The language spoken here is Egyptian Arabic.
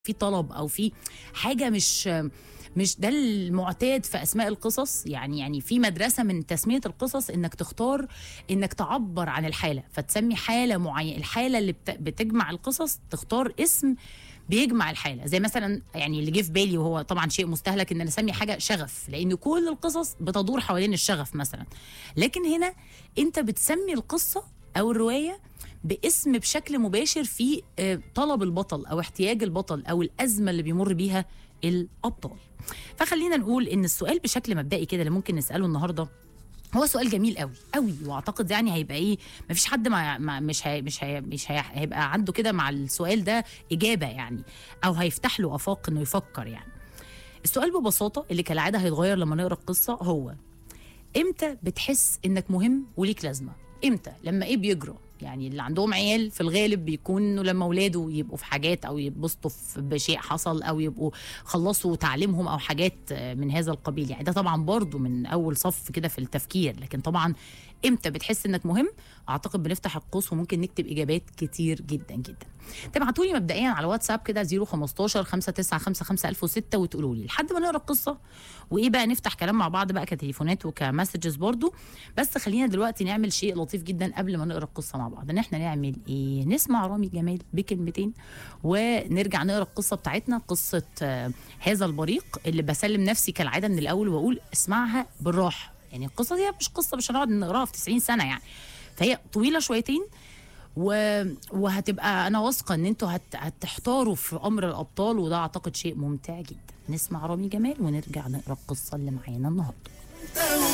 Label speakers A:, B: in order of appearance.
A: في طلب او في حاجه مش مش ده المعتاد في اسماء القصص يعني يعني في مدرسه من تسميه القصص انك تختار انك تعبر عن الحاله فتسمي حاله معينه الحاله اللي بت- بتجمع القصص تختار اسم بيجمع الحاله زي مثلا يعني اللي جه في بالي وهو طبعا شيء مستهلك ان انا اسمي حاجه شغف لان كل القصص بتدور حوالين الشغف مثلا لكن هنا انت بتسمي القصه او الروايه باسم بشكل مباشر في آه، طلب البطل او احتياج البطل او الازمه اللي بيمر بيها الابطال فخلينا نقول ان السؤال بشكل مبدئي كده اللي ممكن نساله النهارده هو سؤال جميل قوي قوي واعتقد يعني هيبقى ايه مفيش حد ما ما مش هي مش هي مش هي هيبقى عنده كده مع السؤال ده اجابه يعني او هيفتح له افاق انه يفكر يعني السؤال ببساطه اللي كالعاده هيتغير لما نقرا القصه هو امتى بتحس انك مهم وليك لازمه امتى لما ايه بيجرى يعني اللي عندهم عيال في الغالب بيكونوا لما اولاده يبقوا في حاجات او يتبسطوا في- بشيء حصل او يبقوا خلصوا تعليمهم او حاجات آه، من هذا القبيل يعني ده طبعا برضو من اول صف كده في التفكير لكن طبعا امتى بتحس انك مهم اعتقد بنفتح القوس وممكن نكتب اجابات كتير جدا جدا تبعتوا لي مبدئيا على واتساب كده 015 5955006 وتقولوا لي لحد ما نقرا القصه وايه بقى نفتح كلام مع بعض بقى كتليفونات وكمسجز برضو بس خلينا دلوقتي نعمل شيء لطيف جدا قبل ما نقرا القصه مع بعض ان احنا نعمل ايه نسمع رامي جمال بكلمتين ونرجع نقرا القصه بتاعتنا قصه آه، هذا البريق اللي بسلم نفسي كالعاده من الاول واقول اسمعها بالراحه يعني القصه دي مش قصه مش هنقعد نقراها في 90 سنه يعني فهي طويله شويتين و... وهتبقى انا واثقه ان انتوا هت... هتحتاروا في امر الابطال وده اعتقد شيء ممتع جدا نسمع رامي جمال ونرجع نقرا القصه اللي معانا النهارده